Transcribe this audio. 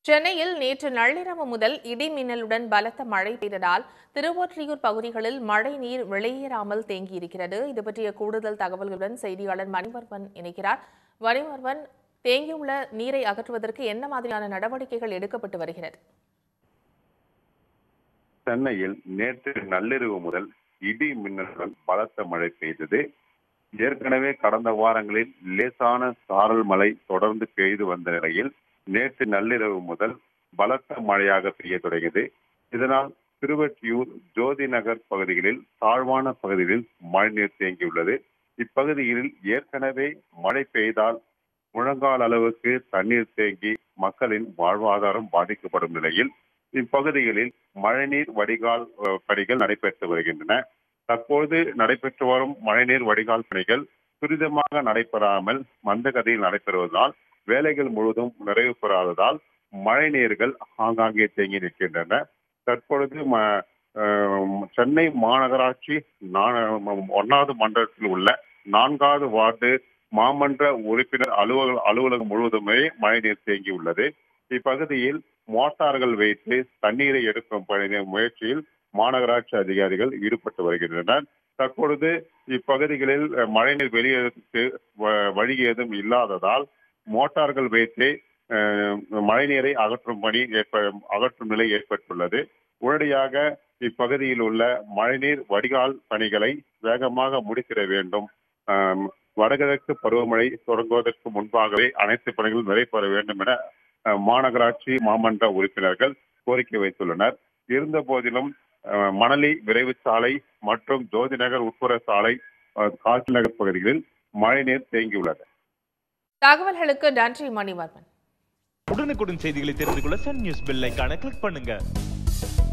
சென்னையில் நேற்று நள்ளிரவு முதல் இடி மின்னலுடன் பலத்த மழை பெய்ததால் திருவொற்றியூர் பகுதிகளில் மழை நீர் வெளியேறாமல் தேங்கியிருக்கிறது இது பற்றிய கூடுதல் தகவல்களுடன் செய்தியாளர் மணிவர்மன் இணைக்கிறார் மணிவர்மன் தேங்கியுள்ள நீரை அகற்றுவதற்கு என்ன மாதிரியான நடவடிக்கைகள் எடுக்கப்பட்டு வருகிறது சென்னையில் நேற்று நள்ளிரவு முதல் இடி மின்னலுடன் பலத்த மழை பெய்தது ஏற்கனவே கடந்த வாரங்களில் லேசான சாரல் மழை தொடர்ந்து பெய்து வந்த நிலையில் நேற்று நள்ளிரவு முதல் பலத்த மழையாக பெய்ய தொடங்கியது இதனால் திருவொற்றியூர் ஜோதி நகர் பகுதிகளில் தாழ்வான பகுதிகளில் மழைநீர் தேங்கியுள்ளது இப்பகுதியில் ஏற்கனவே மழை பெய்தால் முழங்கால் அளவுக்கு தண்ணீர் தேங்கி மக்களின் வாழ்வாதாரம் பாதிக்கப்படும் நிலையில் இப்பகுதிகளில் மழைநீர் வடிகால் அஹ், பணிகள் நடைபெற்று வருகின்றன தற்போது நடைபெற்று வரும் மழைநீர் வடிகால் பணிகள் துரிதமாக நடைபெறாமல் மந்தகதியில் நடைபெறுவதால் வேலைகள் முழுவதும் நிறைவு பெறாததால் மழை நீர்கள் ஆங்காங்கே தேங்கி நிற்கின்றன தற்பொழுது ம- அஹ், சென்னை மாநகராட்சி நா- ஒன்னாவது மண்டலத்தில் உள்ள நான்காவது வார்டு மாமன்ற உறுப்பினர் அலுவலக அலுவலகம் முழுவதுமே மழைநீர் தேங்கியுள்ளது இப்பகுதியில் மோட்டார்கள் வைத்து தண்ணீரை எடுக்கும் பணி- முயற்சியில் மாநகராட்சி அதிகாரிகள் ஈடுபட்டு வருகின்றனர் தற்பொழுது இப்பகுதிகளில் அஹ், மழைநீர் வெளியேறதுக்கு வ- வழி ஏதும் இல்லாததால் மோட்டார்கள் வைத்து அஹ், மழைநீரை அகற்றும் பணி ஏற்ப அகற்றும் நிலை ஏற்பட்டுள்ளது உடனடியாக இப்பகுதியில் உள்ள மழைநீர் வடிகால் பணிகளை வேகமாக முடித்திட வேண்டும் ஆம், வடகிழக்கு பருவமழை தொடங்குவதற்கு முன்பாகவே அனைத்து பணிகளும் நிறைவேற வேண்டும் என அஹ், மாநகராட்சி மாமன்ற உறுப்பினர்கள் கோரிக்கை வைத்துள்ளனர் இருந்த போதிலும் அஹ், மணலி விரைவு சாலை மற்றும் ஜோதி நகர் உட்புற சாலை அஹ், காசி நகர் பகுதிகளில் மழைநீர் தேங்கியுள்ளது தகவல்களுக்கு நன்றி மணிவர்மன் உடனுக்குடன் செய்திகளை தெரிந்து கொள்ள சன் நியூஸ் பெல் ஐகானை கிளிக் பண்ணுங்க